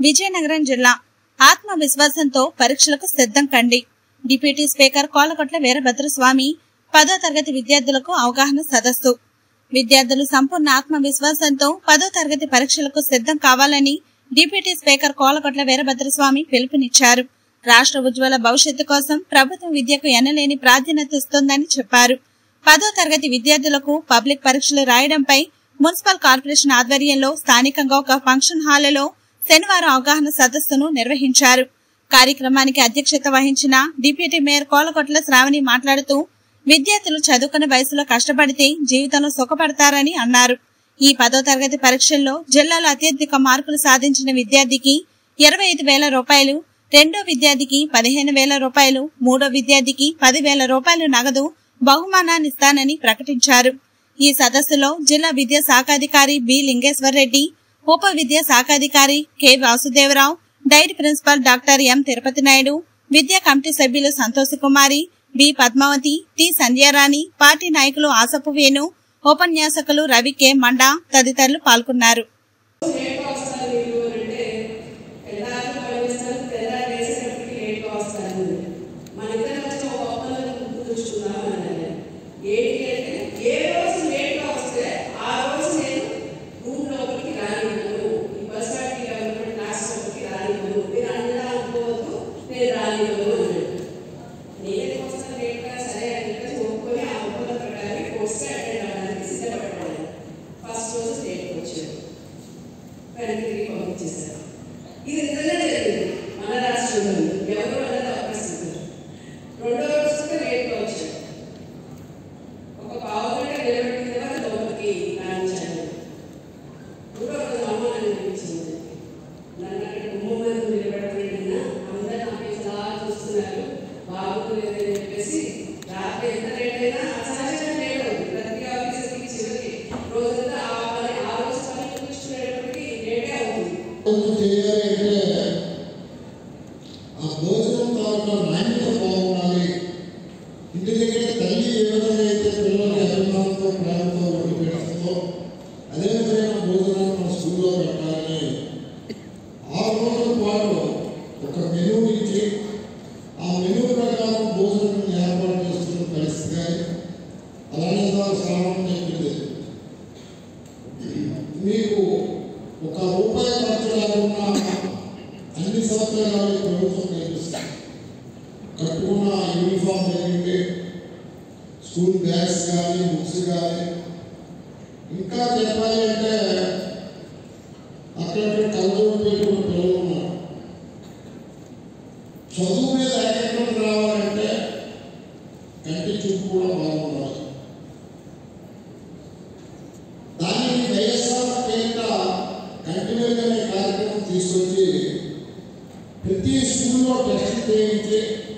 విజయనగరం జిల్లా ఆత్మవిశ్వాసంతో పరీక్షలకు సిద్ధం కండి డిప్యూటీ స్పీకర్ కోలకొట్ల వీరభద్రస్వామి పదో తరగతి విద్యార్థులకు అవగాహన సదస్సు విద్యార్థులు సంపూర్ణ ఆత్మవిశ్వాసంతో పదో తరగతి పరీక్షలకు సిద్ధం కావాలని డిప్యూటీ స్పీకర్ కోలకొట్ల వీరభద్రస్వామి పిలుపునిచ్చారు రాష్ట్ర ఉజ్వల భవిష్యత్తు కోసం ప్రభుత్వం విద్యకు ఎనలేని ప్రాధాన్యత ఇస్తోందని చెప్పారు పదో తరగతి విద్యార్థులకు పబ్లిక్ పరీక్షలు రాయడంపై మున్సిపల్ కార్పొరేషన్ ఆధ్వర్యంలో స్థానికంగా ఒక ఫంక్షన్ హాల్లో శనివారం అవగాహన సదస్సును నిర్వహించారు కార్యక్రమానికి అధ్యక్షత వహించిన డిప్యూటీ మేయర్ కోలకొట్ల శ్రావణి మాట్లాడుతూ విద్యార్థులు చదువుకునే వయసులో కష్టపడితే జీవితంలో సుఖపడతారని అన్నారు ఈ పదో తరగతి పరీక్షల్లో జిల్లాలో అత్యధిక మార్కులు సాధించిన విద్యార్థికి ఇరవై ఐదు వేల రూపాయలు రెండో విద్యార్థికి పదిహేను వేల రూపాయలు మూడో విద్యార్థికి పది వేల రూపాయలు నగదు బహుమానాన్ని ఇస్తానని ప్రకటించారు ఈ సదస్సులో జిల్లా విద్యా శాఖాధికారి బి లింగేశ్వర్ రెడ్డి ఉప విద్యా శాఖాధికారి K Vasudevarao DIET principal doctor M Tirupati Naidu విద్యా కమిటీ సభ్యులు Santosh Kumari B Padmavathi T Sandhyarani party నాయకులు ఆసపు వేణు ఉపన్యాసకులు రవి కె మండా తదితరులు పాల్గొన్నారు లేట్గా వస్తారు వీళ్ళు అంటే తెల్లారి పనిచేస్తారు తెల్లారి వేసేటప్పటికి లేట్గా వస్తారు మన ఇద్దరం వచ్చిన ఒక ఒప్పందం కూర్చుకుందాం అన్నారు ఏంటి అంటే ఏ రోజు లేట్గా వస్తే ఆ రోజు నేను రూమ్ లోపలికి రానివ్వను ఈ బస్ స్టాండ్కి ఉన్నటువంటి క్లాస్ లోపలికి రానివ్వను మీరు అందరూ అనుకోవద్దు నేను రానివ్వను అన్నాడు నేనే వస్తాను లేట్గా సరే అని చెప్పేసి ఒప్పుకొని ఆ ఒప్పందం ప్రకారం కోర్స్కి అటెండ్ అవ్వడానికి సిద్ధపడ్డాను ఫస్ట్ రోజు లేట్కి వచ్చాడు వెనక్కి తిరిగి పంపించేశారు ఇది నిజంగా జరిగింది మన రాష్ట్రంలో ఎవరు అన్నది అవకాశం రెండో రోజు కూడా లేట్గా వచ్చాడు ఒక పావు గంట నిలబెట్టిన తర్వాత లోపలికి రాణించాను మూడో రోజు అమ్మ నన్ను అనిపించింది నన్ను అక్కడ గుమ్మం మీద నిలబెట్టలేదన్నా అందరూ నా కేసు అలా చూస్తున్నారు బాగుందని చెప్పేసి రాత్రి ఎంత లేట్ అయినా అసహజంగా లేట్ అవుతుంది ప్రతి ఆఫీసర్కి చివరికి రోజంతా ఆ పని ఆ రోజు పని ముగించుకునేటప్పటికి లేటే అవుతుంది భోజనం చేయాలి అంటే ఆ భోజనం తాలూకా నాణ్యత బాగుండాలి ఇంటి దగ్గర తల్లి ఏ విధంగా అయితే పిల్లలకి అభిమానంతో ప్రేమతో వండి పెడుతుందో అదే విధమైన భోజనాన్ని మన స్కూల్లో పెట్టాలని ఆరు రోజుల పాటు ఒక మెనూ ఇచ్చి ఆ మెనూ ప్రకారం భోజనం ఏర్పాటు చేస్తున్న పరిస్థితి కానీ అలానే దాని శ్రావణం చెప్పింది మీకు ఒక రూపాయి ఖర్చు లేకుండా అన్ని సౌకర్యాలు ఈ ప్రభుత్వం కల్పిస్తుంది కట్టుకున్న యూనిఫామ్ జరిగింది స్కూల్ బ్యాగ్స్ కానీ బుక్స్ కానీ ఇంకా చెప్పాలి అంటే అక్కడ కలదూరు పెట్టుకున్న పిల్లలు ఉన్నారు చదువు మీద ఏకాగ్రత రావాలంటే కంటి చూపు కూడా బాగుండాలి దానికి వైఎస్ఆర్ పేరిట కంటిన్యూగా ఈ కార్యక్రమం తీసుకొచ్చి ప్రతి స్కూల్లో టెస్ట్ చేయించి